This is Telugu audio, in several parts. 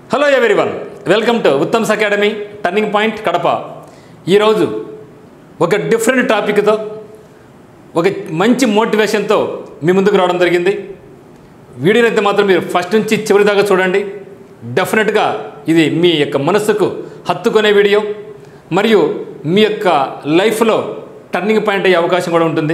Hello everyone welcome to Uttam's academy turning point Kadapa ఈరోజు ఒక డిఫరెంట్ టాపిక్తో ఒక మంచి మోటివేషన్తో మీ ముందుకు రావడం జరిగింది వీడియోని అయితే మాత్రం మీరు ఫస్ట్ నుంచి చివరి దాకా చూడండి డెఫినెట్గా ఇది మీ యొక్క మనస్సుకు హత్తుకునే వీడియో మరియు మీ యొక్క లైఫ్లో టర్నింగ్ పాయింట్ అయ్యే అవకాశం కూడా ఉంటుంది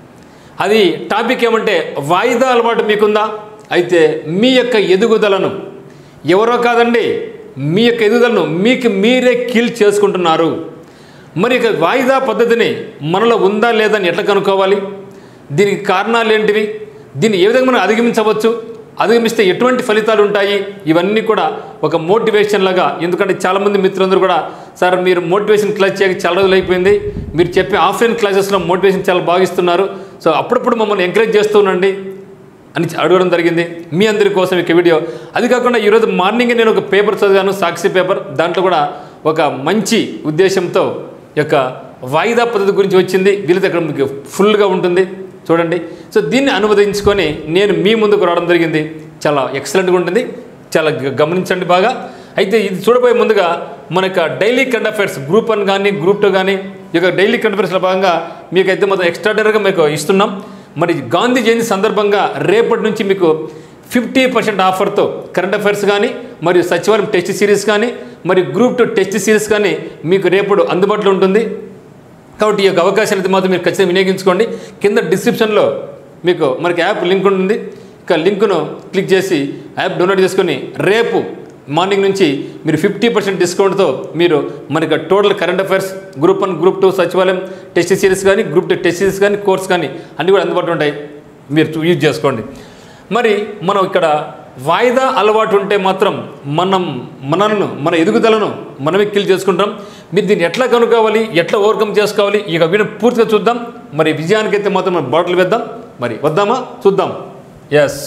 అది టాపిక్ ఏమంటే వాయిదా అలవాటు మీకుందా అయితే మీ యొక్క ఎదుగుదలను ఎవరో కాదండి మీ యొక్క ఎదుగుదలను మీకు మీరే కీల్ చేసుకుంటున్నారు మరి ఇక వాయిదా పద్ధతిని మనలో ఉందా లేదా అని ఎట్లా కనుక్కోవాలి దీనికి కారణాలు ఏంటివి దీన్ని ఏ విధంగా మనం అధిగమించవచ్చు అధిగమిస్తే ఎటువంటి ఫలితాలు ఉంటాయి ఇవన్నీ కూడా ఒక మోటివేషన్ లాగా ఎందుకంటే చాలామంది మిత్రులందరూ కూడా సార్ మీరు మోటివేషన్ క్లాస్ చేయక చాలా రోజులు అయిపోయింది మీరు చెప్పే ఆఫ్లైన్ క్లాసెస్లో మోటివేషన్ చాలా బాగా ఇస్తున్నారు సో అప్పుడప్పుడు మమ్మల్ని ఎంకరేజ్ చేస్తూ ఉండండి అని అడగడం జరిగింది మీ అందరి కోసం ఇక వీడియో అది కాకుండా ఈరోజు మార్నింగ్ నేను ఒక పేపర్ చదివాను సాక్షి పేపర్ దాంట్లో కూడా ఒక మంచి ఉద్దేశంతో ఈ యొక్క వాయిదా పద్ధతి గురించి వచ్చింది వీళ్ళతో ఇక్కడ మీకు ఫుల్గా ఉంటుంది చూడండి సో దీన్ని అనువదించుకొని నేను మీ ముందుకు రావడం జరిగింది చాలా ఎక్సలెంట్గా ఉంటుంది చాలా గ- గమనించండి బాగా అయితే ఇది చూడబోయే ముందుగా మన యొక్క daily current affairs group one కానీ గ్రూప్ టూ కానీ ఈ యొక్క డైలీ కరెంట్ అఫైర్స్లో భాగంగా మీకైతే మొత్తం ఎక్స్ట్రాడనరీగా మీకు ఇస్తున్నాం మరి గాంధీ జయంతి సందర్భంగా రేపటి నుంచి మీకు ఫిఫ్టీ పర్సెంట్ ఆఫర్తో కరెంట్ అఫైర్స్ కానీ మరియు సచివాలయం టెస్ట్ సిరీస్ కానీ మరియు గ్రూప్ టూ టెస్ట్ సిరీస్ కానీ మీకు రేపటి అందుబాటులో ఉంటుంది కాబట్టి ఈ యొక్క అవకాశాన్ని అయితే మాత్రం మీరు ఖచ్చితంగా వినియోగించుకోండి కింద డిస్క్రిప్షన్లో మీకు మనకి యాప్ లింక్ ఉంటుంది ఇక లింకును క్లిక్ చేసి యాప్ డౌన్లోడ్ చేసుకొని రేపు మార్నింగ్ నుంచి మీరు ఫిఫ్టీ పర్సెంట్ డిస్కౌంట్తో మీరు మనకి total current affairs group one group two సచివాలయం టెస్ట్ సిరీస్ కానీ గ్రూప్ టూ టెస్ట్ సిరీస్ కానీ కోర్స్ కానీ అన్నీ కూడా అందుబాటులో ఉంటాయి మీరు చూ- యూజ్ చేసుకోండి మరి మనం ఇక్కడ వాయిదా అలవాటు ఉంటే మాత్రం మనం మనలను మన ఎదుగుదలను మనమే కిల్ చేసుకుంటాం మీరు దీన్ని ఎట్లా కనుక్కోవాలి ఎట్లా ఓవర్కమ్ చేసుకోవాలి ఇక వీడియో పూర్తిగా చూద్దాం మరి విజయానికైతే మాత్రం మనం బాటిల్ వేద్దాం మరి వద్దామా చూద్దాం ఎస్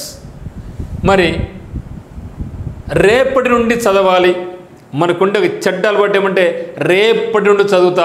మరి రేపటి నుండి చదవాలి మనకుండే ఒక చెడ్డ అలవాటు ఏమంటే రేపటి నుండి చదువుతా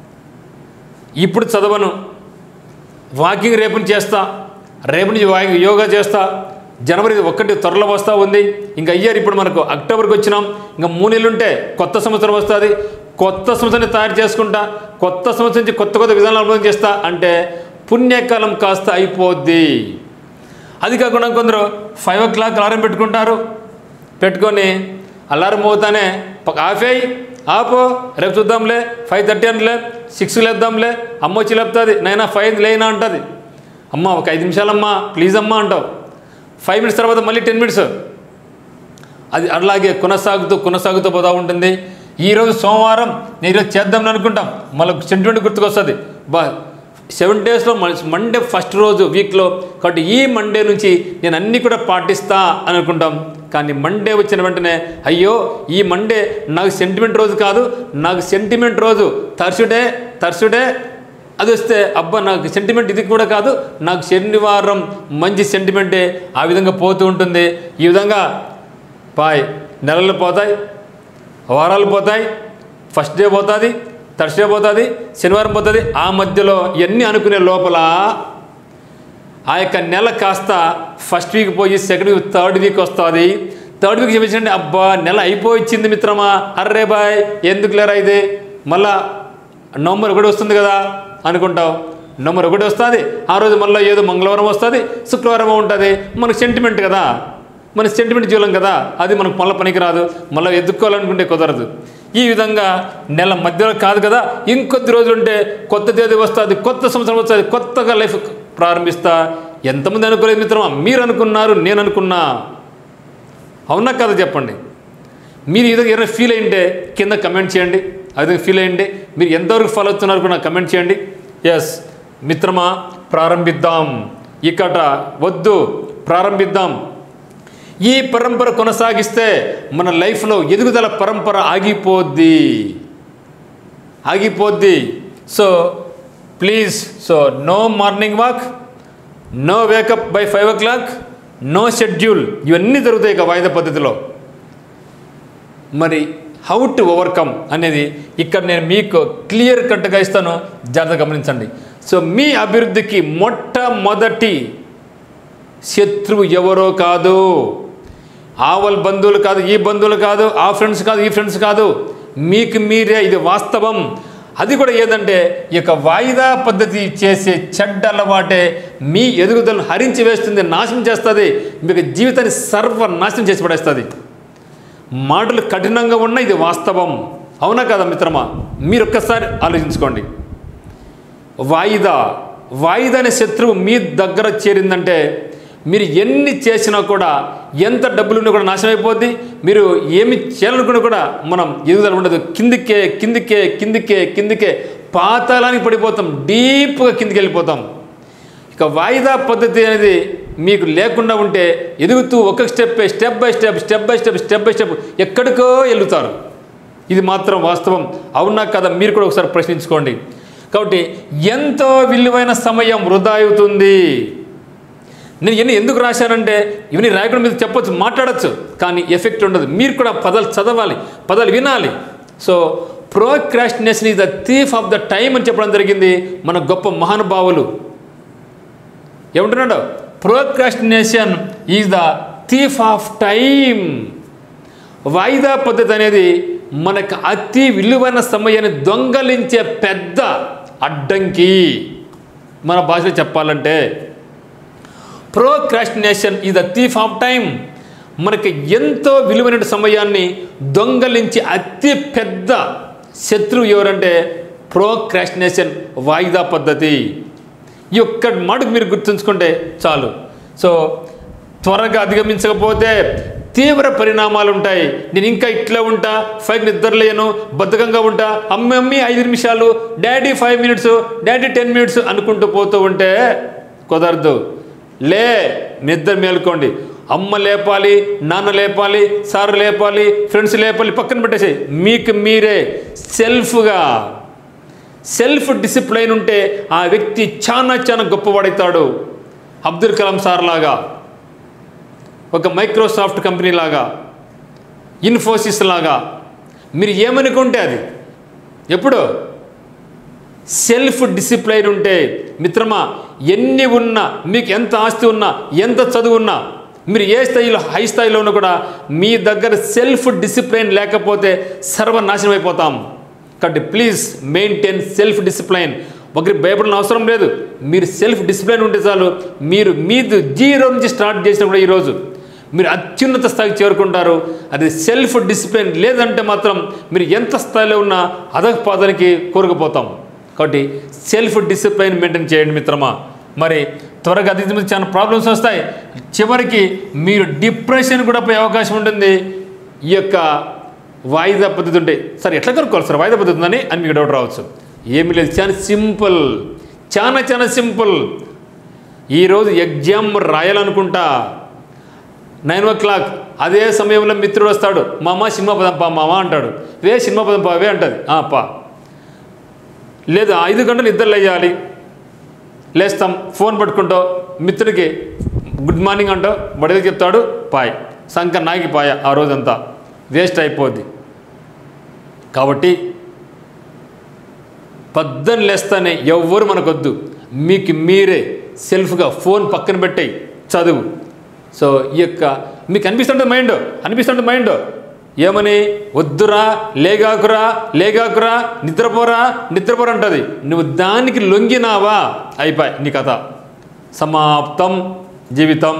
ఇప్పుడు చదవను వాకింగ్ రేపు నుంచి చేస్తా రేపు నుంచి వాకింగ్ యోగా చేస్తా జనవరి ఒకటి త్వరలో వస్తూ ఉంది ఇంకా అయ్యారు ఇప్పుడు మనకు అక్టోబర్కి వచ్చినాం ఇంకా మూడు నెలలు ఉంటే కొత్త సంవత్సరం వస్తుంది కొత్త సంవత్సరాన్ని తయారు చేసుకుంటా కొత్త సంవత్సరం నుంచి కొత్త కొత్త విధానాలు అభివృద్ధి చేస్తా అంటే పుణ్యకాలం కాస్త అయిపోద్ది అది కాకుండా కొందరు ఫైవ్ ఓ క్లాక్ అలారం పెట్టుకుంటారు పెట్టుకొని అలారం మోగుతానే పక్క ఆఫేయి ఆపో రేపు చూద్దాంలే ఫైవ్ థర్టీ అనలే సిక్స్ లేద్దాంలే అమ్మ వచ్చి లేపుతుంది నైనా ఫైవ్ లేనా అంటుంది అమ్మ ఒక ఐదు నిమిషాలమ్మా ప్లీజ్ అమ్మా అంటావు ఫైవ్ మినిట్స్ తర్వాత మళ్ళీ టెన్ మినిట్స్ అది అలాగే కొనసాగుతూ కొనసాగుతూ పోతూ ఉంటుంది ఈరోజు సోమవారం నేను ఈరోజు చేద్దామని అనుకుంటాం మళ్ళీ సెంటిమెంట్ గుర్తుకొస్తుంది బా సెవెన్ డేస్లో మండే ఫస్ట్ రోజు వీక్లో కాబట్టి ఈ మండే నుంచి నేను అన్నీ కూడా పాటిస్తా అని అనుకుంటాం కానీ మండే వచ్చిన వెంటనే అయ్యో ఈ మండే నాకు సెంటిమెంట్ రోజు కాదు నాకు సెంటిమెంట్ రోజు తర్సుడే తర్సుడే అది వస్తే అబ్బా నాకు సెంటిమెంట్ ఇది కూడా కాదు నాకు శనివారం మంచి సెంటిమెంటే ఆ విధంగా పోతూ ఉంటుంది ఈ విధంగా పాయ్ నెలలు పోతాయి వారాలు పోతాయి ఫస్ట్ డే పోతుంది థర్స్డే పోతుంది శనివారం పోతుంది ఆ మధ్యలో ఇవన్నీ అనుకునే లోపల ఆ యొక్క నెల కాస్త ఫస్ట్ వీక్ పోయి సెకండ్ వీక్ థర్డ్ వీక్ వస్తుంది థర్డ్ వీక్ చూపించండి అబ్బా నెల అయిపోయింది మిత్రమా అర్రే బాయ్ ఎందుకు లేరా ఇది మళ్ళా నవంబర్ ఒకటి వస్తుంది కదా అనుకుంటావు నవంబర్ ఒకటి వస్తుంది ఆ రోజు మళ్ళీ ఏదో మంగళవారం వస్తుంది శుక్రవారం ఉంటుంది మనకు సెంటిమెంట్ కదా మన సెంటిమెంట్ జీవం కదా అది మనకు మళ్ళీ పనికిరాదు మళ్ళీ ఎదుక్కోవాలనుకుంటే కుదరదు ఈ విధంగా నెల మధ్యలో కాదు కదా ఇంకొద్ది రోజులు ఉంటే కొత్త తేదీ వస్తుంది కొత్త సంవత్సరం వస్తుంది కొత్తగా లైఫ్ ప్రారంభిస్తా ఎంతమంది అనుకోలేదు మిత్రమా మీరు అనుకున్నారు నేను అనుకున్నా అవునా కదా చెప్పండి మీరు ఈ విధంగా ఏదైనా ఫీల్ అయింటే కింద కమెంట్ చేయండి ఆ విధంగా ఫీల్ అయ్యండి మీరు ఎంతవరకు ఫాలో అవుతున్నారు కూడా నాకు కమెంట్ చేయండి ఎస్ మిత్రమా ప్రారంభిద్దాం ఇక్కట వద్దు ప్రారంభిద్దాం ఈ పరంపర కొనసాగిస్తే మన లైఫ్లో ఎదుగుదల పరంపర ఆగిపోద్ది ఆగిపోద్ది so please so no morning walk no wake up by five o'clock no schedule ఇవన్నీ జరుగుతాయి ఇక వాయిదా పద్ధతిలో మరి హౌ టు ఓవర్కమ్ అనేది ఇక్కడ నేను మీకు క్లియర్ కట్గా ఇస్తాను జాగ్రత్తగా గమనించండి సో మీ అభివృద్ధికి మొట్టమొదటి శత్రువు ఎవరో కాదు ఆ వాళ్ళ బంధువులు కాదు ఈ బంధువులు కాదు ఆ ఫ్రెండ్స్ కాదు ఈ ఫ్రెండ్స్ కాదు మీకు మీరే ఇది వాస్తవం అది కూడా ఏదంటే ఈ యొక్క వాయిదా పద్ధతి చేసే చెడ్డ అలవాటే మీ ఎదుగుదలను హరించి వేస్తుంది నాశనం చేస్తుంది మీకు జీవితాన్ని సర్వనాశనం చేసి పడేస్తుంది మాటలు కఠినంగా ఉన్న ఇది వాస్తవం అవునా కదా మిత్రమా మీరు ఒక్కసారి ఆలోచించుకోండి వాయిదా వాయిదా అనే శత్రువు మీ దగ్గర చేరిందంటే మీరు ఎన్ని చేసినా కూడా ఎంత డబ్బులు ఉన్నా కూడా నాశనం అయిపోద్ది మీరు ఏమి చేయాలనుకున్నా కూడా మనం ఎదుగుదల ఉండదు కిందికే కిందికే కిందికే కిందికే పాతాళానికి పడిపోతాం డీప్గా కిందికి వెళ్ళిపోతాం ఇక వాయిదా పద్ధతి అనేది మీకు లేకుండా ఉంటే ఎదుగుతూ ఒక step step by step step by step step by step ఎక్కడికో వెళ్తారు ఇది మాత్రం వాస్తవం అవునా కదా మీరు కూడా ఒకసారి ప్రశ్నించుకోండి కాబట్టి ఎంతో విలువైన సమయం వృధా అవుతుంది నేను ఎన్ని ఎందుకు రాశానంటే ఇవన్నీ రాయకుండా మీద చెప్పొచ్చు మాట్లాడచ్చు కానీ ఎఫెక్ట్ ఉండదు మీరు కూడా పదాలు చదవాలి పదాలు వినాలి so procrastination is the thief of the time అని చెప్పడం జరిగింది మన గొప్ప మహానుభావులు ఏమంటున్నాడు procrastination is the thief of time వాయిదా పద్ధతి అనేది మనకు అతి విలువైన సమయాన్ని దొంగలించే పెద్ద అడ్డంకి మన భాషలో చెప్పాలంటే ప్రోక్రాస్టినేషన్ ఈ ద థీఫ్ ఆఫ్ టైం మనకి ఎంతో విలువైన సమయాన్ని దొంగలించి అతి పెద్ద శత్రువు ఎవరంటే ప్రోక్రాస్టినేషన్ వాయిదా పద్ధతి ఈ ఒక్క మాటకు మీరు గుర్తుంచుకుంటే చాలు సో త్వరగా అధిగమించకపోతే తీవ్ర పరిణామాలు ఉంటాయి నేను ఇంకా ఇట్లా ఉంటా ఫైవ్ నిద్రలేను బద్ధకంగా ఉంటా అమ్మి అమ్మి ఐదు నిమిషాలు daddy five minutes daddy ten minutes అనుకుంటూ పోతూ ఉంటే కుదరదు లే నిద్ర మేలుకోండి అమ్మ లేపాలి నాన్న లేపాలి సార్ లేపాలి ఫ్రెండ్స్ లేపాలి పక్కన పెట్టేసి మీకు మీరే సెల్ఫ్గా సెల్ఫ్ డిసిప్లైన్ ఉంటే ఆ వ్యక్తి చాలా చాలా గొప్పవాడవుతాడు అబ్దుల్ కలాం సార్ లాగా ఒక మైక్రోసాఫ్ట్ కంపెనీ లాగా ఇన్ఫోసిస్ లాగా మీరు ఏమనుకుంటే అది ఎప్పుడు సెల్ఫ్ డిసిప్లైన్ ఉంటే మిత్రమా ఎన్ని ఉన్నా మీకు ఎంత ఆస్తి ఉన్నా ఎంత చదువు ఉన్నా మీరు ఏ స్థాయిలో హై స్థాయిలో ఉన్నా కూడా మీ దగ్గర సెల్ఫ్ డిసిప్లైన్ లేకపోతే సర్వనాశనం అయిపోతాం కాబట్టి ప్లీజ్ మెయింటైన్ సెల్ఫ్ డిసిప్లైన్ ఒకరికి భయపడిన అవసరం లేదు మీరు సెల్ఫ్ డిసిప్లైన్ ఉంటే చాలు మీరు మీది జీరో నుంచి స్టార్ట్ చేసినా కూడా ఈరోజు మీరు అత్యున్నత స్థాయికి చేరుకుంటారు అది సెల్ఫ్ డిసిప్లిన్ లేదంటే మాత్రం మీరు ఎంత స్థాయిలో ఉన్నా అధపాదానికి కోరుకుపోతాం కాబట్టి సెల్ఫ్ డిసిప్లైన్ మెయింటైన్ చేయండి మిత్రమా మరి త్వరగా అది మీద చాలా ప్రాబ్లమ్స్ వస్తాయి చివరికి మీరు డిప్రెషన్ కూడా పోయే అవకాశం ఉంటుంది ఈ యొక్క వాయిదా పద్ధతి ఉంటే సరే ఎట్లా కనుక్కోవాలి సార్ వాయిదా పద్ధతి ఉందని అని మీకు డౌట్ రావచ్చు ఏమీ లేదు చాలా సింపుల్ చాలా చాలా సింపుల్ ఈరోజు ఎగ్జామ్ రాయాలనుకుంటా నైన్ ఓ క్లాక్ అదే సమయంలో మిత్రుడు వస్తాడు మామ సినిమా పదం పా మామ అంటాడు వే సినిమా పదం పావే అంటది "ఆ, పా లేదు ఐదు గంటలు నిద్రలు వేయాలి లేస్తాం ఫోన్ పట్టుకుంటావు మిత్రుడికి గుడ్ మార్నింగ్ అంటావు బడికి చెప్తాడు పాయ్ సంక నాకి పాయ ఆ రోజంతా వేస్ట్ అయిపోద్ది కాబట్టి పద్దను లేస్తానే ఎవ్వరు మనకొద్దు మీకు మీరే సెల్ఫ్గా ఫోన్ పక్కన పెట్టేయి చదువు సో ఈ యొక్క మీకు అనిపిస్తుంటుంది మైండ్ అనిపిస్తుంటుంది మైండ్ ఏమని వద్దురా లేగాకురా లేగాకురా నిద్రపోరా నిద్రపోరా అంటది నువ్వు దానికి లొంగినావా అయిపోయి నీ కథ సమాప్తం జీవితం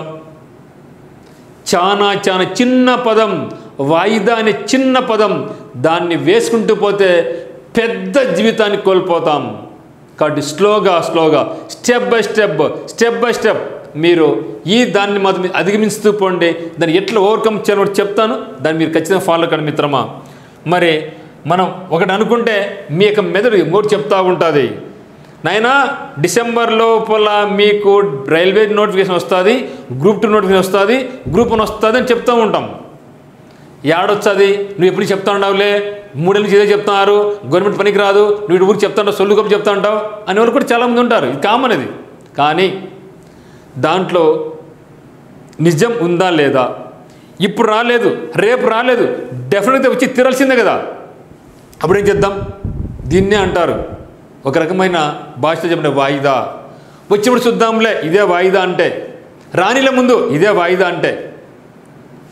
చాలా చాలా చిన్న పదం వాయిదా అనే చిన్న పదం దాన్ని వేసుకుంటూ పోతే పెద్ద జీవితాన్ని కోల్పోతాం కాబట్టి స్లోగా స్లోగా step by step step by step మీరు ఈ దాన్ని మాత్రం మీరు అధిగమిస్తూ పోండి దాన్ని ఎట్లా ఓవర్కమ్ చేయాలో కూడా చెప్తాను దాన్ని మీరు ఖచ్చితంగా ఫాలో కండి మిత్రమా మరి మనం ఒకటి అనుకుంటే మీ యొక్క మెదడు మూడు చెప్తా ఉంటుంది నాయనా డిసెంబర్ లోపల మీకు రైల్వే నోటిఫికేషన్ వస్తుంది గ్రూప్ టూ నోటిఫికేషన్ వస్తుంది గ్రూప్ వన్ వస్తుంది అని చెప్తూ ఉంటాం ఏడొస్తుంది నువ్వు ఎప్పుడు చెప్తా ఉండవులే మూడేళ్ళ నుంచి ఇదే చెప్తున్నారు గవర్నమెంట్ పనికి రాదు నువ్వు ఇటు ఊరికి చెప్తా ఉంటావు సొల్లు కప్పు చెప్తా ఉంటావు అని వాళ్ళు కూడా చాలామంది ఉంటారు ఇది కామన్ ఇది కానీ దాంట్లో నిజం ఉందా లేదా ఇప్పుడు రాలేదు రేపు రాలేదు డెఫినెట్గా వచ్చి తీరాల్సిందే కదా అప్పుడు ఏం చేద్దాం దీన్నే అంటారు ఒక రకమైన భాషతో చెప్పిన వాయిదా వచ్చినప్పుడు చూద్దాంలే ఇదే వాయిదా అంటే రానిల ముందు ఇదే వాయిదా అంటే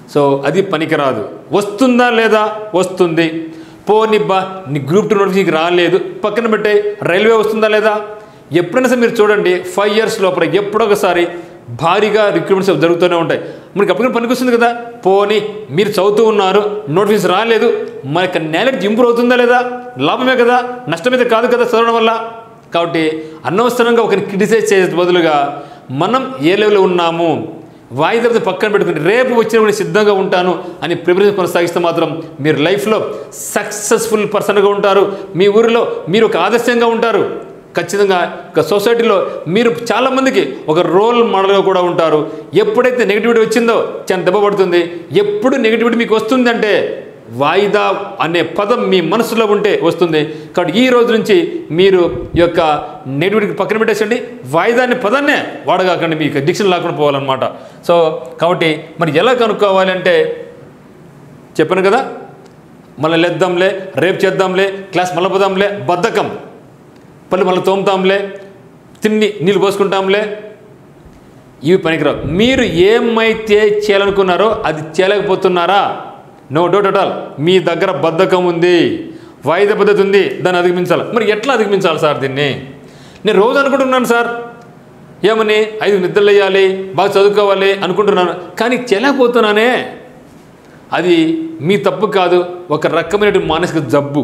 సో అది పనికిరాదు వస్తుందా లేదా వస్తుంది పోనీ బా నీ గ్రూప్ టూ నోటిఫికేషన్ రాలేదు పక్కన పెట్టే రైల్వే వస్తుందా లేదా ఎప్పుడైనా సరే మీరు చూడండి ఫైవ్ ఇయర్స్ లోపల ఎప్పుడొకసారి భారీగా రిక్రూట్మెంట్స్ జరుగుతూనే ఉంటాయి మనకి అప్పటికీ పనికొస్తుంది కదా పోనీ మీరు చదువుతూ ఉన్నారు నోటిఫికేషన్ రాలేదు మనకి నాలెడ్జ్ ఇంప్రూవ్ అవుతుందా లేదా లాభమే కదా నష్టమైతే కాదు కదా చదవడం వల్ల కాబట్టి అనవసరంగా ఒకరిని క్రిటిసైజ్ చేసే బదులుగా మనం ఏ లెవెల్లో ఉన్నాము వాయిదా మీద పక్కన పెట్టుకుని రేపు వచ్చినప్పుడు నేను సిద్ధంగా ఉంటాను అని ప్రిపరేషన్ కొనసాగిస్తే మాత్రం మీరు లైఫ్లో సక్సెస్ఫుల్ పర్సన్గా ఉంటారు మీ ఊరిలో మీరు ఒక ఆదర్శంగా ఉంటారు ఖచ్చితంగా ఒక సొసైటీలో మీరు చాలామందికి ఒక రోల్ మోడల్గా కూడా ఉంటారు ఎప్పుడైతే నెగిటివిటీ వచ్చిందో చాలా దెబ్బ పడుతుంది ఎప్పుడు నెగిటివిటీ మీకు వస్తుందంటే వాయిదా అనే పదం మీ మనసులో ఉంటే వస్తుంది కాబట్టి ఈ రోజు నుంచి మీరు ఈ యొక్క నెగిటివిటీ పక్కన పెట్టేసండి వాయిదా అనే పదాన్నే వాడగాకండి మీకు డిక్షన్ లేకుండా పోవాలన్నమాట సో కాబట్టి మరి ఎలా కనుక్కోవాలి అంటే చెప్పాను కదా మళ్ళీ లేద్దాంలే రేపు చేద్దాంలే క్లాస్ మళ్ళీ పోదాంలే బద్ధకం పళ్ళు మళ్ళీ తోముతాంలే తిన్ని నీళ్ళు పోసుకుంటాంలే ఇవి పనికిరావు మీరు ఏమైతే చేయాలనుకున్నారో అది చేయలేకపోతున్నారా నో డౌట్ అట్ ఆల్ మీ దగ్గర బద్ధకం ఉంది వాయిదా పద్ధతి ఉంది దాన్ని అధిగమించాలి మరి ఎట్లా అధిగమించాలి సార్ దీన్ని నేను రోజు అనుకుంటున్నాను సార్ ఏమని ఐదు నిద్రలు వేయాలి బాగా చదువుకోవాలి అనుకుంటున్నాను కానీ చేయలేకపోతున్నానే అది మీ తప్పు కాదు ఒక రకమైన మానసిక జబ్బు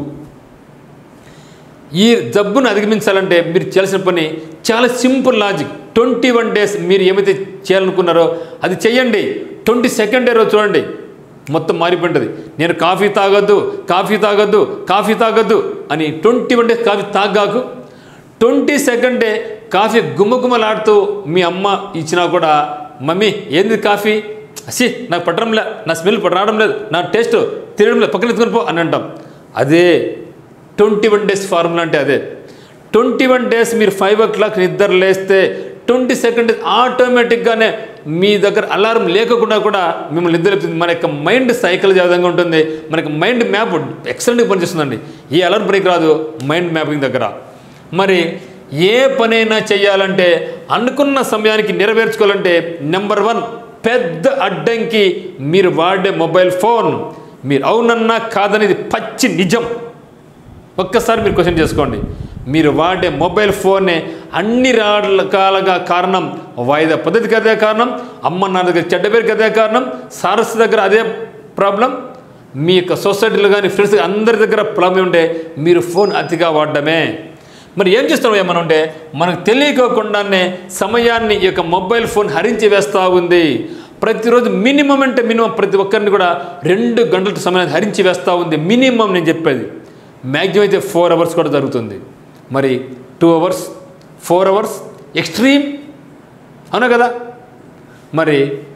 ఈ జబ్బును అధిగమించాలంటే మీరు చేయాల్సిన పని చాలా simple logic twenty one days మీరు ఏమైతే చేయాలనుకున్నారో అది చెయ్యండి ట్వంటీ సెకండ్ డే రోజు చూడండి మొత్తం మారిపోయింటుంది నేను కాఫీ తాగొద్దు కాఫీ తాగొద్దు కాఫీ తాగొద్దు అని ట్వంటీ వన్ డేస్ కాఫీ తాగాకు ట్వంటీ సెకండ్ డే కాఫీ గుమ్మగుమ్మలాడుతూ మీ అమ్మ ఇచ్చినా కూడా మమ్మీ ఏంది కాఫీ అసి నాకు పట్టడం లే నా స్మెల్ రావడం లేదు నా టేస్ట్ తినడం లేదు పక్కన ఎత్తుకొని పో అని అంటాం అదే ట్వంటీ వన్ డేస్ ఫార్ములా అంటే అదే ట్వంటీ వన్ డేస్ మీరు ఫైవ్ ఓ క్లాక్ నిద్ర లేస్తే ట్వంటీ సెకండ్ డేస్ ఆటోమేటిక్గానే మీ దగ్గర అలారం లేకుండా కూడా మిమ్మల్ని నిద్ర లేపుతుంది మన యొక్క మైండ్ సైకిల్ ఏ విధంగా ఉంటుంది మనకి మైండ్ మ్యాప్ ఎక్సలెంట్గా పనిచేస్తుందండి ఏ అలారం పనికి రాదు మైండ్ మ్యాపింగ్ దగ్గర మరి ఏ పనైనా చేయాలంటే అనుకున్న సమయానికి నెరవేర్చుకోవాలంటే నెంబర్ వన్ పెద్ద అడ్డంకి మీరు వాడే మొబైల్ ఫోన్ మీరు అవునన్నా కాదనేది పచ్చి నిజం ఒక్కసారి మీరు క్వశ్చన్ చేసుకోండి మీరు వాడే మొబైల్ ఫోనే అన్ని రకాలుగా కారణం వాయిదా పద్ధతికి అదే కారణం అమ్మ నాన్న దగ్గర చెడ్డ పేరుకి అదే కారణం సారస్ దగ్గర అదే ప్రాబ్లం మీ యొక్క సొసైటీలో కానీ ఫ్రెండ్స్ అందరి దగ్గర ప్రాబ్లం ఉంటే మీరు ఫోన్ అతిగా వాడడమే మరి ఏం చేస్తాం ఏమన్నా ఉంటే మనకు తెలియకోకుండానే సమయాన్ని ఈ యొక్క మొబైల్ ఫోన్ హరించి వేస్తూ ఉంది ప్రతిరోజు మినిమం అంటే మినిమం ప్రతి ఒక్కరిని కూడా రెండు గంటల సమయాన్ని హరించి వేస్తూ ఉంది మినిమం నేను చెప్పేది మ్యాక్సిమం అయితే ఫోర్ అవర్స్ కూడా జరుగుతుంది మరి two hours four hours extreme అవునా కదా మరి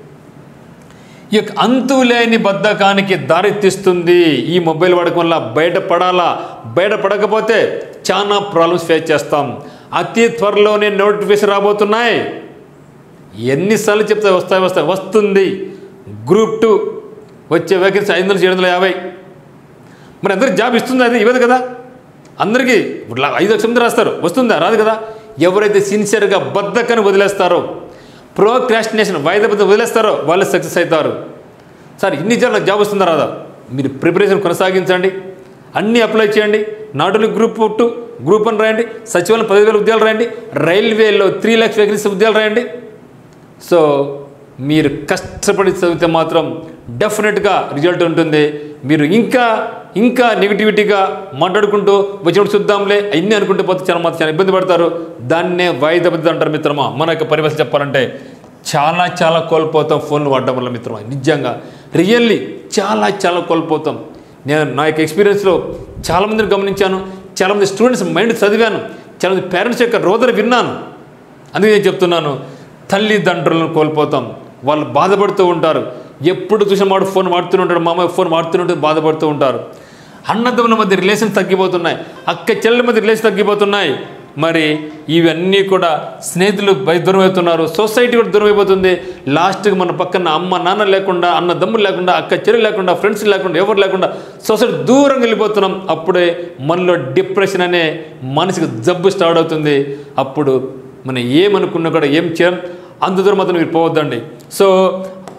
ఈ యొక్క అంతులేని బద్ధకానికి దారితీస్తుంది ఈ మొబైల్ వాడకం వల్ల బయటపడాలా బయటపడకపోతే చాలా ప్రాబ్లమ్స్ ఫేస్ చేస్తాం అతి త్వరలోనే నోటిఫికేషన్ రాబోతున్నాయి ఎన్నిసార్లు చెప్తే వస్తాయి వస్తాయి వస్తుంది గ్రూప్ టూ వచ్చే వేకెన్సీ ఐదు వందల ఏడు వందల యాభై మరి అందరికి జాబ్ ఇస్తుంది అది ఇవ్వదు కదా అందరికీ ఇప్పుడు లా- ఐదు లక్షల మంది రాస్తారు వస్తుందా రాదు కదా ఎవరైతే సిన్సియర్గా బద్ధకని వదిలేస్తారో ప్రోక్రాస్టినేషన్ వాయిదా పద్ధతి వదిలేస్తారో వాళ్ళు సక్సెస్ అవుతారు సార్ ఇన్ని జనాలు నాకు జాబ్ వస్తుందా రాదా మీరు ప్రిపరేషన్ కొనసాగించండి అన్నీ అప్లై చేయండి not only group two group one రాయండి సచివాలయం పదివేల ఉద్యోగాలు రాయండి రైల్వేలో త్రీ ల్యాక్స్ వేకెన్సీ ఉద్యోగాలు రాయండి సో మీరు కష్టపడి చదివితే మాత్రం డెఫినెట్గా రిజల్ట్ ఉంటుంది మీరు ఇంకా ఇంకా నెగిటివిటీగా మాట్లాడుకుంటూ వచ్చినప్పుడు చూద్దాంలే అన్నీ అనుకుంటూ పోతే చాలా మాత్రం చాలా ఇబ్బంది పడతారు దాన్నే వాయిదా పద్ధతి అంటారు మిత్రమా మన యొక్క పరిభాష చెప్పాలంటే చాలా చాలా కోల్పోతాం ఫోన్లు వాడడం వల్ల మిత్రమా నిజంగా రియల్లీ చాలా చాలా కోల్పోతాం నేను నా యొక్క ఎక్స్పీరియన్స్లో చాలామందిని గమనించాను చాలామంది స్టూడెంట్స్ మైండ్ చదివాను చాలామంది పేరెంట్స్ యొక్క రోదన విన్నాను అందుకే నేను చెప్తున్నాను తల్లిదండ్రులను కోల్పోతాం వాళ్ళు బాధపడుతూ ఉంటారు ఎప్పుడు చూసిన వాడు ఫోన్ వాడుతూనే ఉంటాడు మా అమ్మాయి ఫోన్ వాడుతూనే ఉంటుంది బాధపడుతూ ఉంటారు అన్నదమ్ముల మధ్య రిలేషన్స్ తగ్గిపోతున్నాయి అక్క చెల్లెల మధ్య రిలేషన్ తగ్గిపోతున్నాయి మరి ఇవన్నీ కూడా స్నేహితులు బయ దూరం అవుతున్నారు సొసైటీ కూడా దూరం అయిపోతుంది లాస్ట్కి మన పక్కన అమ్మ నాన్న లేకుండా అన్న దమ్ములు లేకుండా అక్క చెల్లి లేకుండా ఫ్రెండ్స్ లేకుండా ఎవరు లేకుండా సొసైటీ దూరంగా వెళ్ళిపోతున్నాం అప్పుడే మనలో డిప్రెషన్ అనే మానసిక జబ్బు స్టార్ట్ అవుతుంది అప్పుడు మనం ఏమనుకున్నా కూడా ఏం చేయం అంత దూరం మాత్రం మీరు పోవద్దండి సో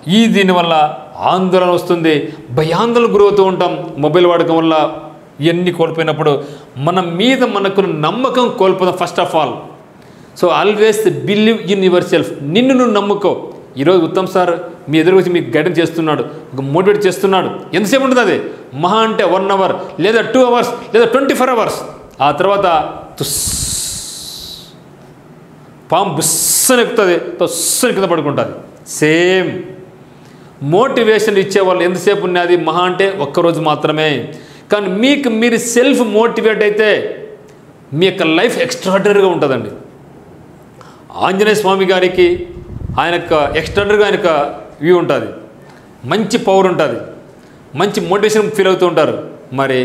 ఈ దీనివల్ల ఆందోళన వస్తుంది భయాందోళన గురవుతూ ఉంటాం మొబైల్ వాడకం వల్ల ఇవన్నీ కోల్పోయినప్పుడు మన మీద మనకు నమ్మకం కోల్పోదాం first of all so always believe in yourself నిన్ను నువ్వు నమ్ముకో ఈరోజు ఉత్తమ్ సార్ మీ ఎదురు వచ్చి మీకు గైడెన్స్ చేస్తున్నాడు ఒక మోటివేట్ చేస్తున్నాడు ఎంతసేపు ఉంటుంది అది మహా అంటే వన్ అవర్ లేదా టూ అవర్స్ లేదా ట్వంటీ ఫోర్ అవర్స్ ఆ తర్వాత తుస్ పాము బుస్సని ఎక్కుతుంది తొస్సని కింద పడుకుంటుంది సేమ్ మోటివేషన్ ఇచ్చే వాళ్ళు ఎంతసేపు ఉన్నది మహా అంటే ఒక్కరోజు మాత్రమే కానీ మీకు మీరు సెల్ఫ్ మోటివేట్ అయితే మీ యొక్క లైఫ్ ఎక్స్ట్రాడనరీగా ఉంటుందండి ఆంజనేయ స్వామి గారికి ఆయన యొక్క ఎక్స్ట్రాడనరీగా ఆయన యొక్క వ్యూ ఉంటుంది మంచి పవర్ ఉంటుంది మంచి మోటివేషన్ ఫీల్ అవుతూ ఉంటారు మరి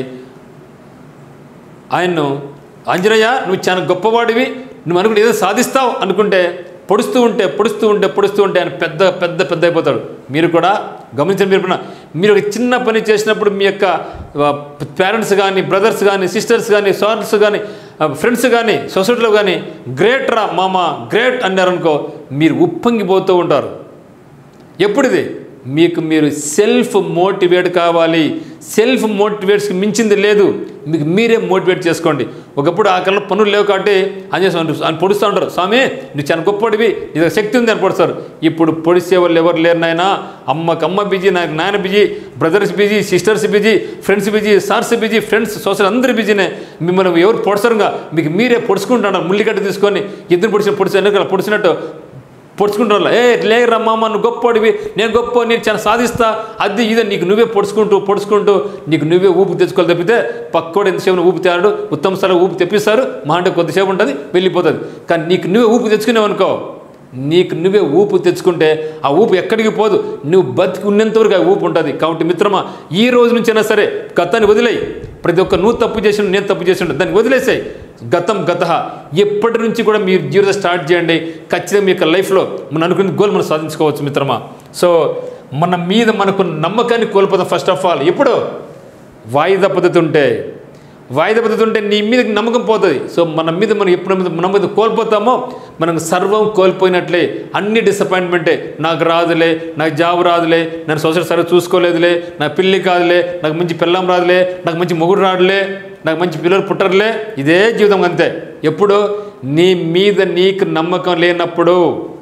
ఆయన్ను ఆంజనేయ నువ్వు చాలా గొప్పవాడివి నువ్వు అనుకుంటే ఏదో సాధిస్తావు అనుకుంటే పొడుస్తూ ఉంటే పొడుస్తూ ఉంటే పొడుస్తూ ఉంటే ఆయన పెద్ద పెద్ద పెద్ద అయిపోతాడు మీరు కూడా గమనించిన మీరు కూడా మీరు ఒక చిన్న పని చేసినప్పుడు మీ యొక్క పేరెంట్స్ కానీ బ్రదర్స్ కానీ సిస్టర్స్ కానీ సార్స్ కానీ ఫ్రెండ్స్ కానీ సొసైటీలో కానీ గ్రేట్ రా మామ గ్రేట్ అన్నారనుకో మీరు ఉప్పొంగిపోతూ ఉంటారు ఎప్పుడిది మీకు మీరు సెల్ఫ్ మోటివేట్ కావాలి సెల్ఫ్ మోటివేట్స్కి మించింది లేదు మీకు మీరే మోటివేట్ చేసుకోండి ఒకప్పుడు ఆ కళ్ళ పనులు లేవు కాబట్టి అని అని పొడుస్తూ ఉంటారు స్వామి నువ్వు చాలా గొప్పడివి నీ దగ్గర శక్తి ఉంది అని పొడుస్తారు ఇప్పుడు పొడిసే వాళ్ళు ఎవరు లేరు నాయన అమ్మకి అమ్మ బిజీ నాకు నాయన busy brothers busy sisters busy friends busy sirs busy friends social అందరు బిజీనే మిమ్మల్ని ఎవరు పొడసరుగా మీకు మీరే పొడుచుకుంటున్నారు ముల్లిగడ్డ తీసుకొని ఇద్దరు పొడిచి పొడిచి ఎందుకు పొడిచినట్టు పొడుచుకుంటారు ఏ లేరా మామ నువ్వు గొప్పడివి నేను గొప్ప నేను చాలా సాధిస్తా అది ఇదే నీకు నువ్వే పొడుచుకుంటూ పొడుచుకుంటూ నీకు నువ్వే ఊపి తెచ్చుకోవాలి తప్పితే పక్కోడు ఎంతసేపు ఊపి తేడు ఉత్తమ స్థలం ఊపి తెప్పిస్తారు మా అంటే కొద్దిసేపు ఉంటుంది వెళ్ళిపోతుంది కానీ నీకు నువ్వే ఊపి తెచ్చుకునేవు అనుకో నీకు నువ్వే ఊపు తెచ్చుకుంటే ఆ ఊపు ఎక్కడికి పోదు నువ్వు బతికి ఉన్నంతవరకు ఆ ఊపు ఉంటుంది కాబట్టి మిత్రమా ఈ రోజు నుంచైనా సరే గతాన్ని వదిలేయి ప్రతి ఒక్క నువ్వు తప్పు చేసిన నేను తప్పు చేసిన దాన్ని వదిలేసాయి గతం గత ఎప్పటి నుంచి కూడా మీరు జీవితం స్టార్ట్ చేయండి ఖచ్చితంగా మీ యొక్క లైఫ్లో మనం అనుకున్న గోల్ మనం సాధించుకోవచ్చు మిత్రమా సో మన మీద మనకు నమ్మకాన్ని కోల్పోతాం ఫస్ట్ ఆఫ్ ఆల్ ఎప్పుడు వాయిదా పద్ధతి ఉంటే వాయిదా పద్ధతి ఉంటే నీ మీద నమ్మకం పోతుంది సో మన మీద మనం ఎప్పుడు మీద మన మీద కోల్పోతామో మనం సర్వం కోల్పోయినట్లే అన్ని డిసప్పాయింట్మెంటే నాకు రాదులే నాకు జాబ్ రాదులే నన్ను సోషల్ సర్వీస్ చూసుకోలేదులే నాకు పిల్లి కాదులే నాకు మంచి పిల్లం రాదులే నాకు మంచి మొగుడు రాదులే నాకు మంచి పిల్లలు పుట్టరులే ఇదే జీవితం అంతే ఎప్పుడు నీ మీద నీకు నమ్మకం లేనప్పుడు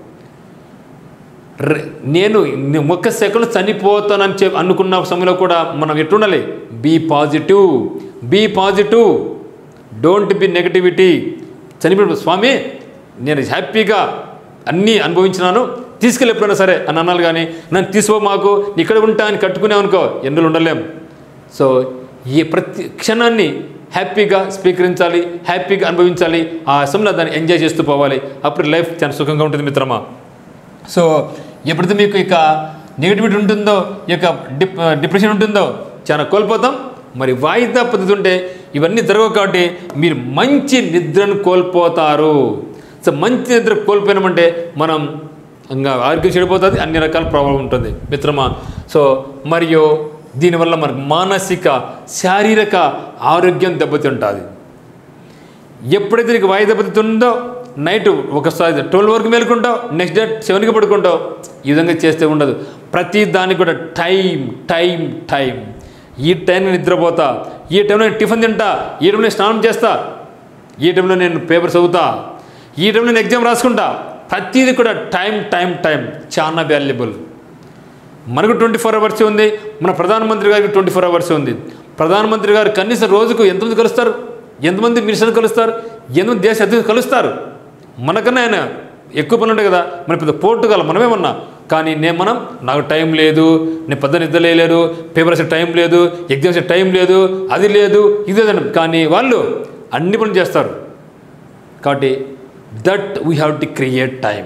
రే- నేను ని- ఒక్క సెకండ్ చనిపోతానని చెప్ అనుకున్న సమయంలో కూడా మనం ఎట్టుండాలి be positive be positive don't be negativity చనిపోయిన స్వామి నేను హ్యాపీగా అన్నీ అనుభవించినాను తీసుకెళ్ళి ఎప్పుడైనా సరే అని అన్నాను కానీ నన్ను తీసుకో మాకు నీ ఇక్కడ ఉంటా అని కట్టుకునేవనుకో అనుకో ఎన్నులు ఉండలేం సో ఈ ప్రతి క్షణాన్ని హ్యాపీగా స్వీకరించాలి హ్యాపీగా అనుభవించాలి ఆ సమయంలో దాన్ని ఎంజాయ్ చేస్తూ పోవాలి అప్పుడు లైఫ్ చాలా సుఖంగా ఉంటుంది మిత్రమా సో ఎప్పుడైతే మీకు ఇక నెగిటివిటీ ఉంటుందో ఈ యొక్క డిప్ డిప్రెషన్ ఉంటుందో చాలా కోల్పోతాం మరి వాయిదా పద్ధతి ఉంటే ఇవన్నీ జరగవు కాబట్టి మీరు మంచి నిద్రను కోల్పోతారు సో మంచి నిద్ర కోల్పోయినామంటే మనం ఇంకా ఆరోగ్యం చెడిపోతుంది అన్ని రకాల ప్రాబ్లం ఉంటుంది మిత్రమా సో మరియు దీనివల్ల మనకు మానసిక శారీరక ఆరోగ్యం దెబ్బతింటుంది ఎప్పుడైతే నీకు వాయిదా పద్ధతి ఉందో నైట్ ఒకసారి ట్వెల్వ్ వరకు మేలుకుంటావు నెక్స్ట్ డే సెవెన్కి పడుకుంటావు ఈ విధంగా చేస్తే ఉండదు ప్రతి దానికి కూడా టైం టైం టైం ఈ టైంలో నిద్రపోతా ఈ టైంలో నేను టిఫిన్ తింటా ఈ టైంలో నేను స్నానం చేస్తా ఈ టైంలో నేను పేపర్ చదువుతా ఈ టైంలో నేను ఎగ్జామ్ రాసుకుంటా ప్రతిదీ కూడా టైం టైం టైం చాలా వాల్యుబుల్ మనకు ట్వంటీ ఫోర్ అవర్స్ ఉంది మన ప్రధానమంత్రి గారికి ట్వంటీ ఫోర్ అవర్స్ ఉంది ప్రధానమంత్రి గారు కనీసం రోజుకు ఎంతమంది కలుస్తారు ఎంతమంది మినిస్టర్లు కలుస్తారు ఎంతమంది దేశ అధ్యక్షులు కలుస్తారు మనకన్నా ఆయన ఎక్కువ పని ఉంటాయి కదా మన పెద్ద పోర్టుగల మనమేమన్నా కానీ నేను మనం నాకు టైం లేదు నేను పెద్ద నిద్ర లేరు పేపర్ వేసే టైం లేదు ఎగ్జామ్స్ వేసే టైం లేదు అది లేదు ఇది లేదండి కానీ వాళ్ళు అన్ని పనులు చేస్తారు కాబట్టి that we have to create time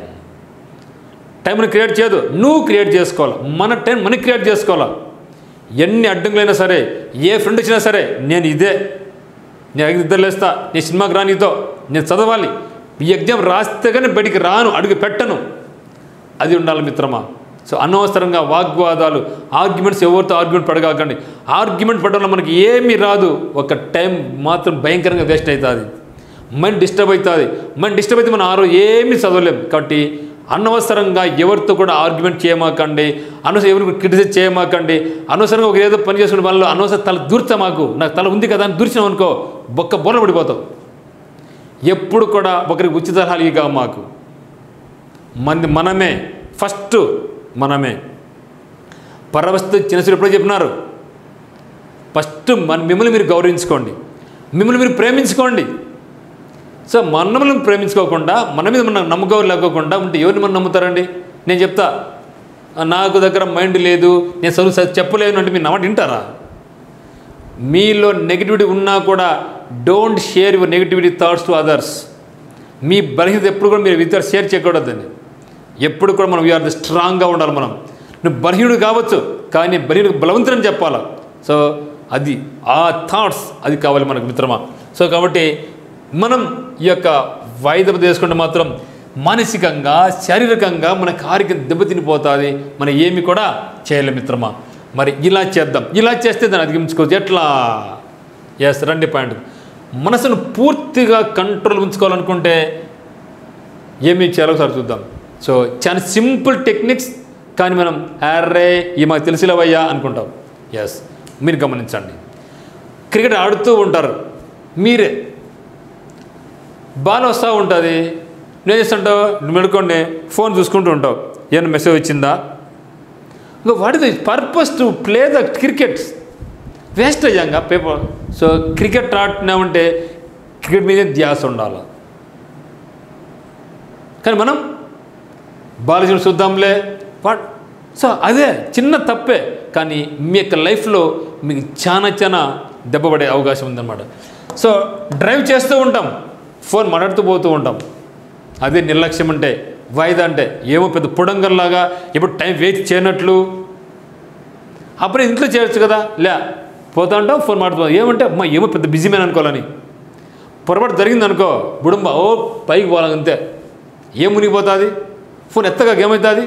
టైంని క్రియేట్ చేయదు నువ్వు క్రియేట్ చేసుకోవాలి మన టైం మనం క్రియేట్ చేసుకోవాలి ఎన్ని అడ్డంకులైనా సరే ఏ ఫ్రెండ్ వచ్చినా సరే నేను ఇదే నేను ఐదు నిద్ర లేస్తా నేను సినిమాకి రానితో నేను చదవాలి ఈ ఎగ్జామ్ రాస్తే కానీ బయటికి రాను అడుగు పెట్టను అది ఉండాలి మిత్రమా సో అనవసరంగా వాగ్వాదాలు ఆర్గ్యుమెంట్స్ ఎవరితో ఆర్గ్యుమెంట్ పడగాకండి ఆర్గ్యుమెంట్ పడడం మనకి ఏమీ రాదు ఒక టైం మాత్రం భయంకరంగా వేస్ట్ అవుతుంది మైండ్ డిస్టర్బ్ అవుతుంది మైండ్ డిస్టర్బ్ అయితే మనం ఆరో ఏమీ చదవలేం కాబట్టి అనవసరంగా ఎవరితో కూడా ఆర్గ్యుమెంట్ చేయమాకండి అనవసరం ఎవరికి క్రిటిసైజ్ చేయమాకండి అనవసరంగా ఒక ఏదో పని చేసుకునే వాళ్ళు అనవసరం తల దూర్చా మాకు నాకు తల ఉంది కదా అని దూర్చినాం అనుకో బొక్క బోర్ల పడిపోతావు ఎప్పుడు కూడా ఒకరికి ఉచిత సలహాలు ఇవ్వగా మాకు మంది మనమే ఫస్ట్ మనమే పరవస్తు చిన్నసులు ఎప్పుడో చెప్పినారు ఫస్ట్ మన మిమ్మల్ని మీరు గౌరవించుకోండి మిమ్మల్ని మీరు ప్రేమించుకోండి సో మనల్ని ప్రేమించుకోకుండా మన మీద మన నమ్మకం లేకోకుండా ఉంటే ఎవరిని మనం నమ్ముతారండి నేను చెప్తా "ఆ, నాకు దగ్గర మైండ్ లేదు నేను చదువు స- చెప్పలేను అంటే మీరు నమ్మటి వింటారా మీలో నెగిటివిటీ ఉన్నా కూడా don't share your negativity thoughts to others మీ బలహీనత ఎప్పుడు కూడా మీరు ఇతర షేర్ చేయకూడదండి ఎప్పుడు కూడా మనం వీఆర్ ద స్ట్రాంగ్గా ఉండాలి మనం నువ్వు బలహీనుడు కావచ్చు కానీ బలహీనుడు బలవంతుని చెప్పాలా సో అది ఆ థాట్స్ అది కావాలి మనకు మిత్రమా సో కాబట్టి మనం ఈ యొక్క వాయిదా చేసుకుంటే మాత్రం మానసికంగా శారీరకంగా మన కార్యక్రమం దెబ్బతినిపోతుంది మనం ఏమి కూడా చేయలేం మిత్రమా మరి ఇలా చేద్దాం ఇలా చేస్తే దాన్ని అధిగమించుకోవచ్చు ఎట్లా ఎస్ రండి పాయింట్ మనసును పూర్తిగా కంట్రోల్ ఉంచుకోవాలనుకుంటే ఏమి చేయాలో ఒకసారి చూద్దాం సో చాలా సింపుల్ టెక్నిక్స్ కానీ మనం అర్రే ఈ మాకు తెలిసిలవయ్యా అనుకుంటాం ఎస్ మీరు గమనించండి క్రికెట్ ఆడుతూ ఉంటారు మీరే బాల్ వస్తూ ఉంటుంది నువ్వు చేస్తుంటావు నువ్వు మెడుకోండి ఫోన్ చూసుకుంటూ ఉంటావు ఏమైనా మెసేజ్ వచ్చిందా ఇంకా what is the purpose to play the cricket waste అయ్యాంగా పేపర్ సో క్రికెట్ ఆడినామంటే క్రికెట్ మీదే ధ్యాస ఉండాలి కానీ మనం బాలజీ చూద్దాంలే వాట్ సో అదే చిన్న తప్పే కానీ మీ యొక్క లైఫ్లో మీకు చాలా చాలా దెబ్బపడే అవకాశం ఉందన్నమాట సో డ్రైవ్ చేస్తూ ఉంటాం ఫోన్ మాట్లాడుతూ పోతూ ఉంటాం అదే నిర్లక్ష్యం అంటే వాయిదా అంటే ఏమో పెద్ద పుడంగర్లాగా ఎప్పుడు టైం వేస్ట్ చేయనట్లు అప్పుడు ఇంట్లో చేయొచ్చు కదా లే పోతా ఉంటాం ఫోన్ మాట్లాడుతాం ఏమంటే అమ్మా ఏమో పెద్ద బిజీ మ్యాన్ అనుకోవాలని పొరపాటు జరిగింది అనుకో బుడుంబ ఓ పైకి పోవాలంతే ఏం మునిగిపోతుంది ఫోన్ ఎత్తగా ఏమవుతుంది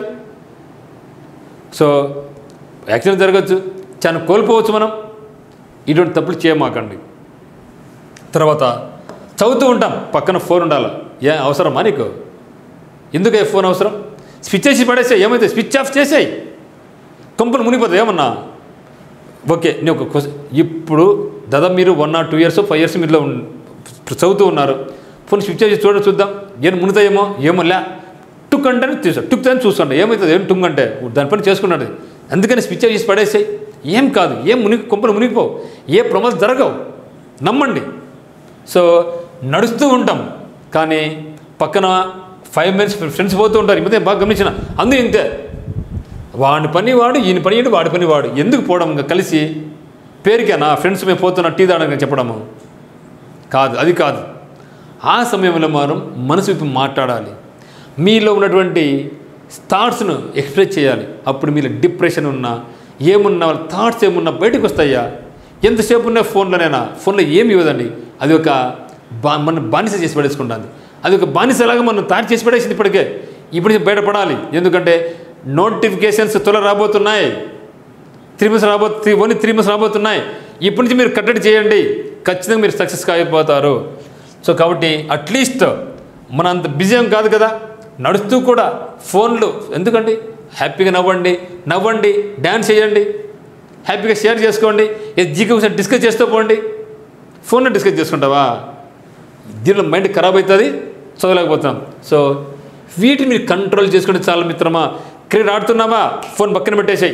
సో యాక్సిడెంట్ జరగచ్చు చాలా కోల్పోవచ్చు మనం ఇటువంటి తప్పులు చేయమాకండి తర్వాత చదువుతూ ఉంటాం పక్కన ఫోన్ ఉండాలి ఏ అవసరమా నీకు ఎందుకు ఫోన్ అవసరం స్విచ్ చేసి పడేసాయి ఏమైతే స్విచ్ ఆఫ్ చేసేయి కంపెనీ మునిగిపోతుంది ఏమన్నా ఓకే నేను ఒక క్వశ్చన్ ఇప్పుడు దాదాపు మీరు one or two years five years మీరులో ఉన్- చదువుతూ ఉన్నారు ఫోన్ స్విచ్ చేసి చూడ చూద్దాం ఏం మునుగుతాయేమో ఏమో లే టుక్ అంటే చూసా టుక్ అని చూస్తుండే ఏమవుతుంది ఏం టుంగ్ అంటే దాని పని చేసుకున్నాడు అందుకని స్విచ్ ఆఫ్ చేసి పడేసాయి ఏం కాదు ఏం మునిగి కొంపలు మునిగిపోవు ఏ ప్రమాదం జరగవు నమ్మండి సో నడుస్తూ ఉంటాం కానీ పక్కన ఫైవ్ మినిట్స్ ఫ్రెండ్స్ పోతూ ఉంటారు ఈ మధ్య బాగా గమనించిన అందరూ ఇంతే వాడి పని వాడు ఈయన పని ఏంటి వాడి పని వాడు ఎందుకు పోవడం ఇంకా కలిసి పేరుకేనా ఫ్రెండ్స్ మేము పోతున్నా టీ తాగడానికి చెప్పడము కాదు అది కాదు ఆ సమయంలో మనం మనసు విప్పి మాట్లాడాలి మీలో ఉన్నటువంటి థాట్స్ను ఎక్స్ప్రెస్ చేయాలి అప్పుడు మీరు డిప్రెషన్ ఉన్నా ఏమున్నా థాట్స్ ఏమున్నా బయటకు వస్తాయా ఎంతసేపు ఉన్నా ఫోన్లోనైనా ఫోన్లో ఏమి ఇవ్వదండి అది ఒక బా మన బానిస చేసి పడేసుకుంటుంది అది ఒక బానిసలాగా మనం తయారు చేసి పడేసింది ఇప్పటికే ఇప్పుడు నుంచి బయటపడాలి ఎందుకంటే నోటిఫికేషన్స్ త్వరలో రాబోతున్నాయి త్రీ మంత్స్ రాబో త్రీ ఓన్లీ త్రీ మంత్స్ రాబోతున్నాయి ఇప్పటి నుంచి మీరు కట్టడి చేయండి ఖచ్చితంగా మీరు సక్సెస్ అయిపోతారు సో కాబట్టి అట్లీస్ట్ మన అంత బిజీ ఏం కాదు కదా నడుస్తూ కూడా ఫోన్లు ఎందుకండి హ్యాపీగా నవ్వండి నవ్వండి డ్యాన్స్ చేయండి హ్యాపీగా షేర్ చేసుకోండి ఏ జీకే ఒకసారి డిస్కస్ చేస్తూ పోండి ఫోన్లో డిస్కస్ చేసుకుంటావా దీనిలో మైండ్ ఖరాబ్ అవుతుంది చదవలేకపోతున్నాం సో వీటిని మీరు కంట్రోల్ చేసుకుంటే చాలా మిత్రమా క్రికెట్ ఆడుతున్నావా ఫోన్ పక్కన పెట్టేసాయి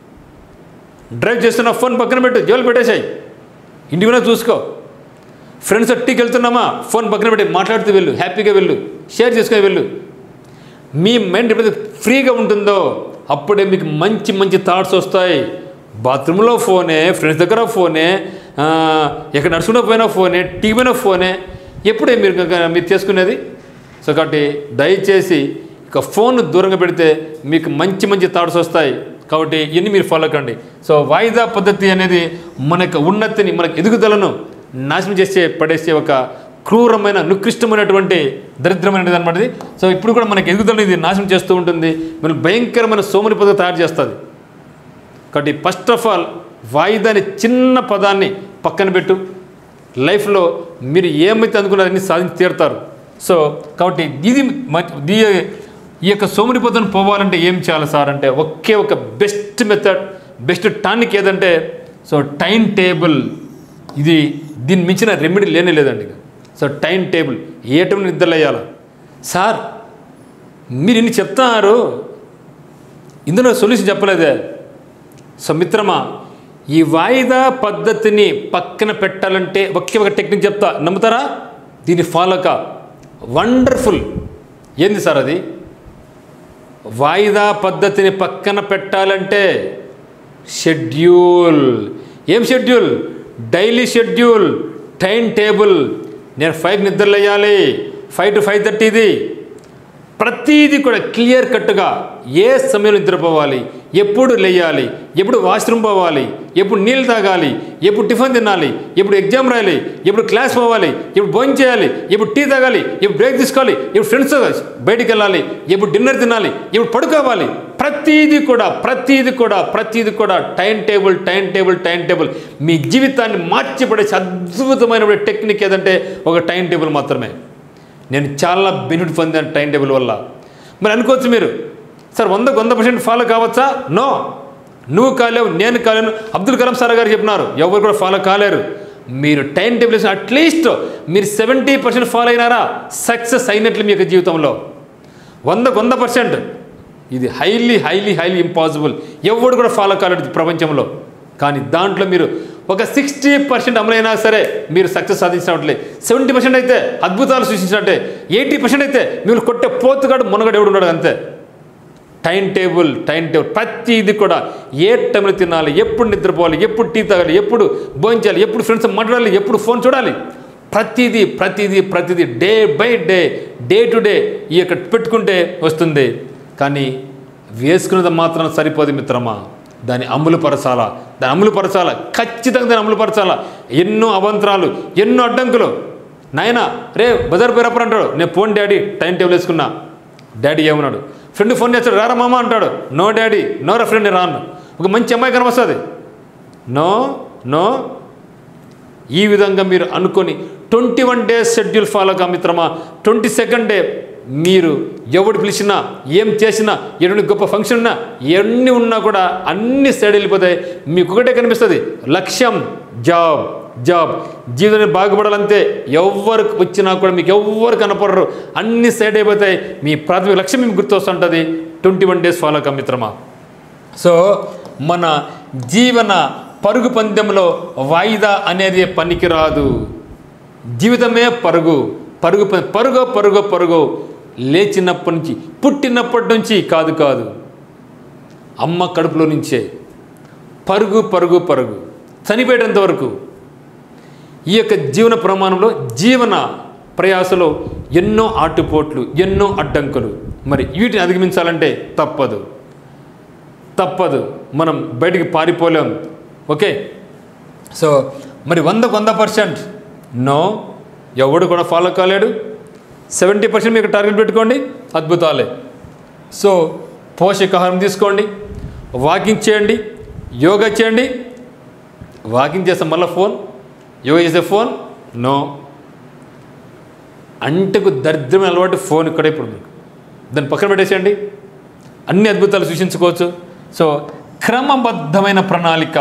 డ్రైవ్ చేస్తున్నా ఫోన్ పక్కన పెట్టు జోలు పెట్టేసాయి ఇంటికి కూడా చూసుకో ఫ్రెండ్స్ టీకి వెళ్తున్నామా ఫోన్ పక్కన పెట్టి మాట్లాడుతూ వెళ్ళు హ్యాపీగా వెళ్ళు షేర్ చేసుకొని వెళ్ళు మీ మైండ్ ఎప్పుడైతే ఫ్రీగా ఉంటుందో అప్పుడే మీకు మంచి మంచి థాట్స్ వస్తాయి బాత్రూంలో ఫోనే ఫ్రెండ్స్ దగ్గర ఫోనే ఆ, ఎక్కడ నడుచుకుంటూ పోయినా ఫోనే టీవీ పైన ఫోనే ఎప్పుడే మీరు గ- మీరు చేసుకునేది సో కాబట్టి దయచేసి ఇక ఫోన్ దూరంగా పెడితే మీకు మంచి మంచి థాట్స్ వస్తాయి కాబట్టి ఇవన్నీ మీరు ఫాలో కండి సో వాయిదా పద్ధతి అనేది మన యొక్క ఉన్నతిని మన ఎదుగుదలను నాశనం చేసే పడేసే ఒక క్రూరమైన నికృష్టమైనటువంటి దరిద్రమైనది అనమాట ఇది సో ఇప్పుడు కూడా మనకి ఎదుగుదలని ఇది నాశనం చేస్తూ ఉంటుంది మన భయంకరమైన సోమని పద్ధతి తయారు చేస్తుంది కాబట్టి ఫస్ట్ ఆఫ్ ఆల్ వాయిదా అనే చిన్న పదాన్ని పక్కన పెట్టు లైఫ్లో మీరు ఏమైతే అనుకున్నారని సాధించి తీరుతారు సో కాబట్టి ఇది మ- దీ ఈ యొక్క సోమరిపోతను పోవాలంటే ఏం చేయాలి సార్ అంటే ఒకే ఒక బెస్ట్ మెథడ్ బెస్ట్ టానిక్ ఏదంటే సో టైం టేబుల్ ఇది దీన్ని మించిన రెమెడీ లేనే లేదండి ఇక. సో టైం టేబుల్ ఏ టైం నిద్రలేయాలా సార్ మీరు ఇన్ని చెప్తున్నారు ఇందులో సొల్యూషన్ చెప్పలేదే సో మిత్రమా ఈ వాయిదా పద్ధతిని పక్కన పెట్టాలంటే ఒకే ఒక టెక్నిక్ చెప్తా నమ్ముతారా దీన్ని ఫాలో కా వండర్ఫుల్ ఏంది సార్ అది వాయిదా పద్ధతిని పక్కన పెట్టాలంటే షెడ్యూల్ ఏం schedule daily schedule time table నేను ఫైవ్ నిద్రలేయాలి ఫైవ్ టు ఫైవ్ థర్టీది ప్రతీది కూడా క్లియర్ కట్గా ఏ సమయంలో నిద్రపోవాలి ఎప్పుడు లేయాలి ఎప్పుడు వాష్రూమ్ పోవాలి ఎప్పుడు నీళ్ళు తాగాలి ఎప్పుడు టిఫిన్ తినాలి ఎప్పుడు ఎగ్జామ్ రాయాలి ఎప్పుడు క్లాస్ పోవాలి ఎప్పుడు భోజనం చేయాలి ఎప్పుడు టీ తాగాలి ఎప్పుడు బ్రేక్ తీసుకోవాలి ఎప్పుడు ఫ్రెండ్స్ బయటికి వెళ్ళాలి ఎప్పుడు డిన్నర్ తినాలి ఎప్పుడు పడుకోవాలి ప్రతీది కూడా ప్రతీది కూడా ప్రతీది కూడా time table time table time table మీ జీవితాన్ని మార్చిపడేసి అద్భుతమైన టెక్నిక్ ఏదంటే ఒక టైం టేబుల్ మాత్రమే నేను చాలా బెనిఫిట్ పొందాను టైం టేబుల్ వల్ల మరి అనుకోవచ్చు మీరు సార్ వందకు వంద పర్సెంట్ ఫాలో కావచ్చా నో నువ్వు కాలేవు నేను కాలేను అబ్దుల్ కలాం సార్ గారు చెప్పినారు ఎవరు కూడా ఫాలో కాలేరు మీరు టైం టేబుల్ వేసిన అట్లీస్ట్ మీరు సెవెంటీ పర్సెంట్ ఫాలో అయినారా సక్సెస్ అయినట్లు మీ యొక్క జీవితంలో వందకు వంద పర్సెంట్ ఇది హైలీ హైలీ హైలీ ఇంపాసిబుల్ ఎవడు కూడా ఫాలో కాలేడు ప్రపంచంలో కానీ దాంట్లో మీరు ఒక సిక్స్టీ పర్సెంట్ అమలైనా సరే మీరు సక్సెస్ సాధించినట్లే సెవెంటీ పర్సెంట్ అయితే అద్భుతాలు సృష్టించినట్టే ఎయిటీ పర్సెంట్ అయితే మీరు కొట్టే పోతుగాడు మునగడు ఎవడు ఉన్నాడు అంతే టైం టేబుల్ టైం టేబుల్ ప్రతిది కూడా ఏ టైంలో తినాలి ఎప్పుడు నిద్రపోవాలి ఎప్పుడు టీ తాగాలి ఎప్పుడు భోంచాలి ఎప్పుడు ఫ్రెండ్స్ మాట్లాడాలి ఎప్పుడు ఫోన్ చూడాలి ప్రతిదీ ప్రతిదీ ప్రతిదీ day by day day to day ఈ యొక్క పెట్టుకుంటే వస్తుంది కానీ వేసుకున్నది మాత్రం సరిపోదు మిత్రమా దాన్ని అమలుపరచాలా దాన్ని అమలుపరచాలా ఖచ్చితంగా దాన్ని అమలుపరచాలా ఎన్నో అవంతరాలు ఎన్నో అడ్డంకులు నాయన రే బజార్ పేరప్పర్ అంటాడు నేను ఫోన్ డాడీ టైం టేబుల్ వేసుకున్నా డాడీ ఏమన్నాడు ఫ్రెండ్ ఫోన్ చేస్తాడు రారా మామ అంటాడు నో డాడీ నో రా ఫ్రెండ్ రాను ఒక మంచి అమ్మాయి కనవస్తుంది నో నో ఈ విధంగా మీరు అనుకొని twenty one days schedule follow కా మిత్రమా ట్వంటీ సెకండ్ డే మీరు ఎవడు పిలిచినా ఏం చేసినా ఎన్ని గొప్ప ఫంక్షన్ ఉన్నా ఎన్ని ఉన్నా కూడా అన్ని సైడ్ వెళ్ళిపోతాయి మీకు ఒకటే కనిపిస్తుంది లక్ష్యం జాబ్ జాబ్ జీవితం బాగుపడాలంతే ఎవరు వచ్చినా కూడా మీకు ఎవ్వరు కనపడరు అన్ని సైడ్ అయిపోతాయి మీ ప్రాథమిక లక్ష్యం మీకు గుర్తొస్తుంటుంది ట్వంటీ వన్ డేస్ ఫాలో కా మిత్రమా సో మన జీవన పరుగు పందెంలో వాయిదా అనేది పనికిరాదు జీవితమే పరుగు పరుగు ప- పరుగో పరుగో పరుగో లేచినప్పటి నుంచి పుట్టినప్పటి నుంచి కాదు కాదు అమ్మ కడుపులో నుంచే పరుగు పరుగు పరుగు చనిపోయేటంత వరకు ఈ యొక్క జీవన ప్రమాణంలో జీవన ప్రయాసలో ఎన్నో ఆటుపోట్లు ఎన్నో అడ్డంకులు మరి వీటిని అధిగమించాలంటే తప్పదు తప్పదు మనం బయటికి పారిపోలేం ఓకే సో మరి వందకు వంద పర్సెంట్ నో ఎవడు కూడా ఫాలో కాలేడు సెవెంటీ పర్సెంట్ మీకు టార్గెట్ పెట్టుకోండి అద్భుతాలే సో పోషకాహారం తీసుకోండి వాకింగ్ చేయండి యోగా చేయండి వాకింగ్ చేస్తాం మళ్ళీ ఫోన్ యోగా చేసే ఫోన్ నో అంటకు దరిద్రమైన అలవాటు ఫోన్ ఇక్కడే ఇప్పుడు మీకు దాన్ని పక్కన పెట్టేసేయండి అన్ని అద్భుతాలు సృష్టించుకోవచ్చు సో క్రమబద్ధమైన ప్రణాళిక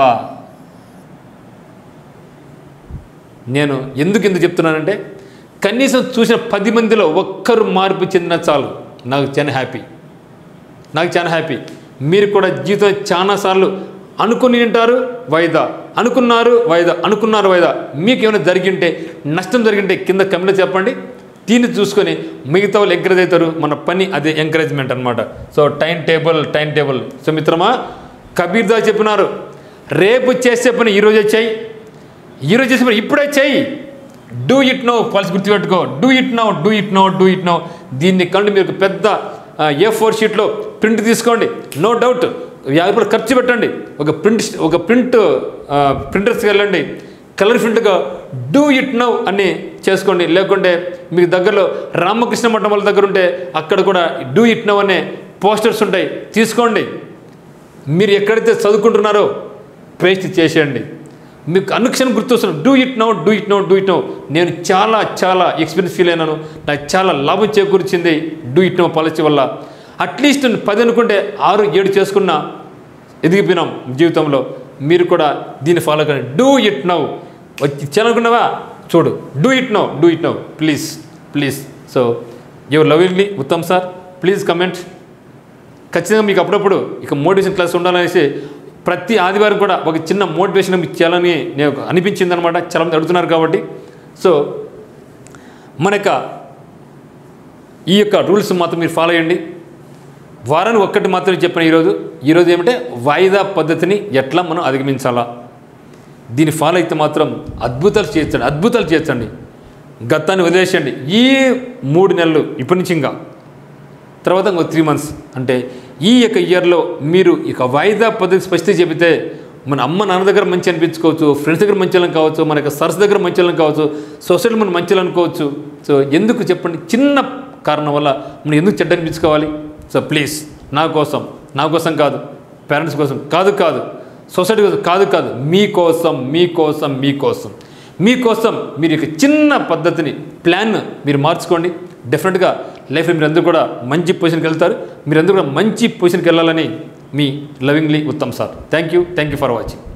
నేను ఎందుకు ఎందుకు చెప్తున్నానంటే కనీసం చూసిన పది మందిలో ఒక్కరు మార్పు చెందిన చాలు నాకు చాలా హ్యాపీ నాకు చాలా హ్యాపీ మీరు కూడా జీవితం చాలాసార్లు అనుకుని ఉంటారు వాయిదా అనుకున్నారు వాయిదా అనుకున్నారు వాయిదా మీకు ఏమైనా జరిగింటే నష్టం జరిగింటే కింద కమెంట్లో చెప్పండి దీన్ని చూసుకొని మిగతా వాళ్ళు ఎంకరేజ్ అవుతారు మన పని అదే ఎంకరేజ్మెంట్ అనమాట so time table time table so మిత్రమా కబీర్ దాస్ చెప్పినారు రేపు చేసే పని ఈరోజే చేయి ఈరోజు చేసే పని ఇప్పుడే చేయి డూ ఇట్ నో పల్స్ గుర్తుపెట్టుకో do it now do it now do it now దీన్ని కంటే మీరు ఒక పెద్ద ఏ ఫోర్ షీట్లో ప్రింట్ తీసుకోండి నో డౌట్ యాభై రూపాయలు ఖర్చు పెట్టండి ఒక ప్రింట్ ఒక ప్రింట్ ప్రింటర్స్కి వెళ్ళండి కలర్ ప్రింట్గా డూ ఇట్ నౌ అని చేసుకోండి లేకుంటే మీకు దగ్గరలో రామకృష్ణ మఠం వాళ్ళ దగ్గర ఉంటే అక్కడ కూడా డూ ఇట్ నౌ అనే పోస్టర్స్ ఉంటాయి తీసుకోండి మీరు ఎక్కడైతే చదువుకుంటున్నారో పేస్ట్ చేసేయండి మీకు అనుక్షణం గుర్తొస్తున్నాను do it now do it now do it now నేను చాలా చాలా ఎక్స్పీరియన్స్ ఫీల్ అయినాను నాకు చాలా లాభం చేకూర్చింది డూ ఇట్ నౌ పాలసీ వల్ల అట్లీస్ట్ పది అనుకుంటే ఆరు ఏడు చేసుకున్న ఎదిగిపోయినాం జీవితంలో మీరు కూడా దీన్ని ఫాలో కండి డూ ఇట్ నౌ వచ్చి చేయాలనుకున్నావా చూడు do it now do it now please please so your lovingly Uttam sir please comment ఖచ్చితంగా మీకు అప్పుడప్పుడు ఇక మోటివేషన్ క్లాస్ ఉండాలనేసి ప్రతి ఆదివారం కూడా ఒక చిన్న మోటివేషన్ మీకు చేయాలని నేను అనిపించింది అనమాట చాలామంది అడుగుతున్నారు కాబట్టి సో మన యొక్క ఈ యొక్క రూల్స్ మాత్రం మీరు ఫాలో అయ్యండి వారానికి ఒక్కటి మాత్రమే చెప్పిన ఈరోజు ఈరోజు ఏమంటే వాయిదా పద్ధతిని ఎట్లా మనం అధిగమించాలా దీన్ని ఫాలో అయితే మాత్రం అద్భుతాలు చేయొచ్చండి అద్భుతాలు చేయొచ్చండి గతాన్ని వదిలేసేయండి ఈ మూడు నెలలు ఇప్పటి నుంచి ఇంకా తర్వాత ఇంకో త్రీ మంత్స్ అంటే ఈ యొక్క ఇయర్లో మీరు ఇక వాయిదా పద్ధతి స్పష్ట చెబితే మన అమ్మ నాన్న దగ్గర మంచి అనిపించుకోవచ్చు ఫ్రెండ్స్ దగ్గర మంచి వాళ్ళని కావచ్చు మన యొక్క సరస్ దగ్గర మంచి వాళ్ళని కావచ్చు సొసైటీ మనం మంచి వాళ్ళని అనుకోవచ్చు సో ఎందుకు చెప్పండి చిన్న కారణం వల్ల మనం ఎందుకు చెడ్డ అనిపించుకోవాలి సో ప్లీజ్ నా కోసం నా కోసం కాదు పేరెంట్స్ కోసం కాదు కాదు సొసైటీ కోసం కాదు కాదు మీకోసం మీకోసం మీకోసం మీకోసం మీరు ఇక చిన్న పద్ధతిని ప్లాన్ మీరు మార్చుకోండి డెఫినెట్గా లైఫ్లో మీరందరూ కూడా మంచి పొజిషన్కి వెళ్తారు మీరందరూ కూడా మంచి పొజిషన్కి వెళ్ళాలని మీ lovingly Uttam sir thank you thank you for watching